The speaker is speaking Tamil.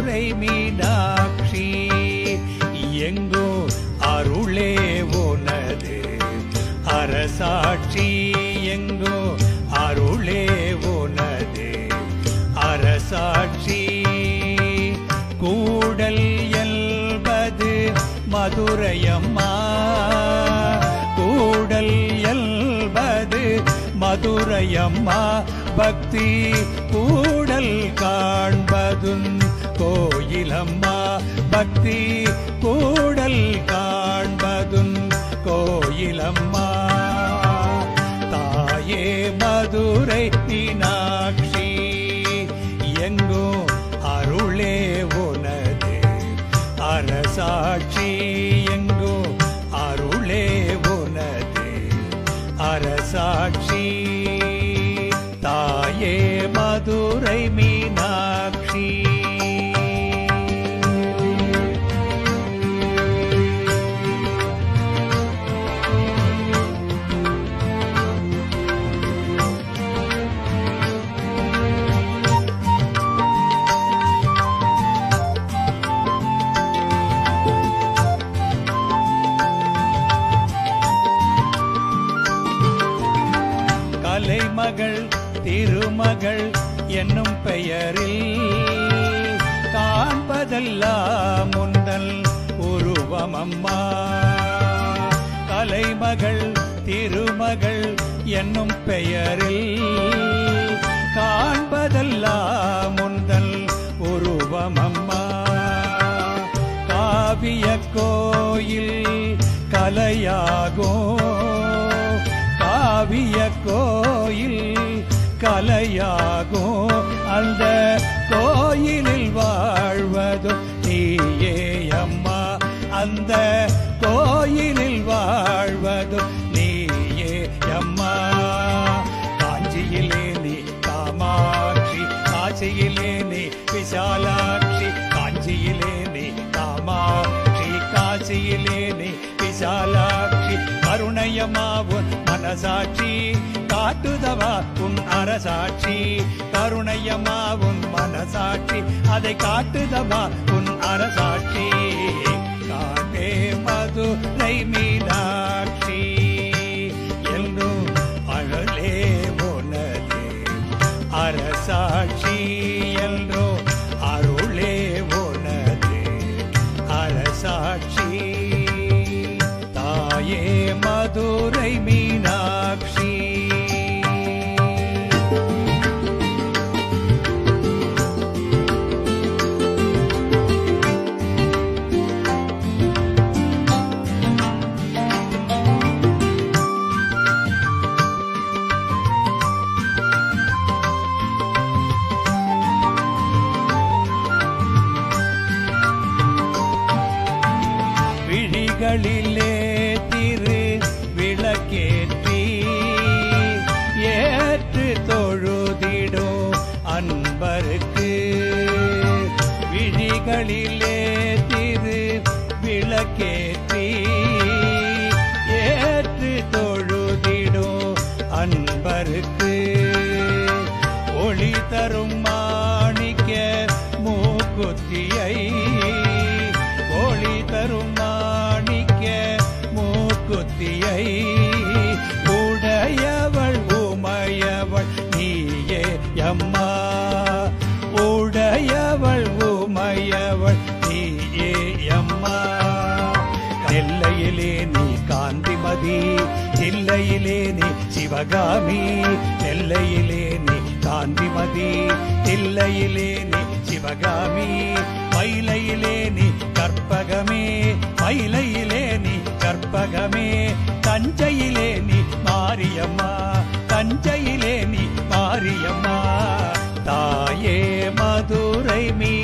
மதுரை மீனாட்சி எங்கோ அருளே உனது அரசாட்சி எங்கோ அருளே உனது அரசாட்சி கூடல் என்பது மதுரையம்மா கூடல் என்பது மதுரையம்மா பக்தி கூடல் காண்பதும் கோயிலம்மா பக்தி கூடல் காண்பதும் கோயிலம்மா தாயே மதுரை மீனாட்சி எங்கோ அருளே உனது அரசாட்சி எங்கோ அருளே உனது அரசாட்சி தாயே மதுரை மீனாட்சி கலைமகள் திருமகள் என்னும் பெயரில் காண்பதெல்லாம் முந்தல் உருவமம்மா கலைமகள் திருமகள் என்னும் பெயரில் காண்பதெல்லாம் முந்தல் உருவமம்மா காவிய கோயில் கலையாகும் காவிய கோயில் கலையாகும் அந்த கோயிலில் வாழ்வதும் நீயே அம்மா அந்த கோயிலில் வாழ்வதும் நீயே அம்மா காஞ்சியிலே நீ காமாட்சி காசியிலே நீ விசாலாட்சி காஞ்சியிலே நீ காமாட்சி காசியிலே நீ விசாலாட்சி கருணையம்மா உன் மனசாட்சி காட்டுதவா உன் அரசாட்சி கருணையம்மா உன் மனசாட்சி அதை காட்டுதவா உன் அரசாட்சி காட்டே மதுரை மீனாட்சி என்றும் அழலே உனது அரசாட்சி என்றோ அருளே உனது அரசாட்சி தாயே மதுரை மீனாட்சி விழிகளிலே திரு விளக்கேற்றி ஏற்று தொழுதிடும் அன்பருக்கு விழிகளிலே திரு விளக்கேற்றி ஏற்று தொழுதிடும் அன்பருக்கு ஒளி தரும் மாணிக்க மூக்குத்தியை ஒளி தரும் மாணிக்க மூக்குத்தியை உடையவள் உமையவள் நீயே அம்மா உடையவள் உமையவள் நீயே அம்மா நெல்லையிலே நீ காந்திமதி தில்லையிலே நீ சிவகாமி நெல்லையிலே நீ காந்திமதி தில்லையிலே நீ சிவகாமி மயிலையிலே நீ கற்பகமே மயிலையிலே நீ கற்பகமே தஞ்சையிலே நீ மாரியம்மா தஞ்சையிலே நீ மாரியம்மா தாயே மதுரை மீ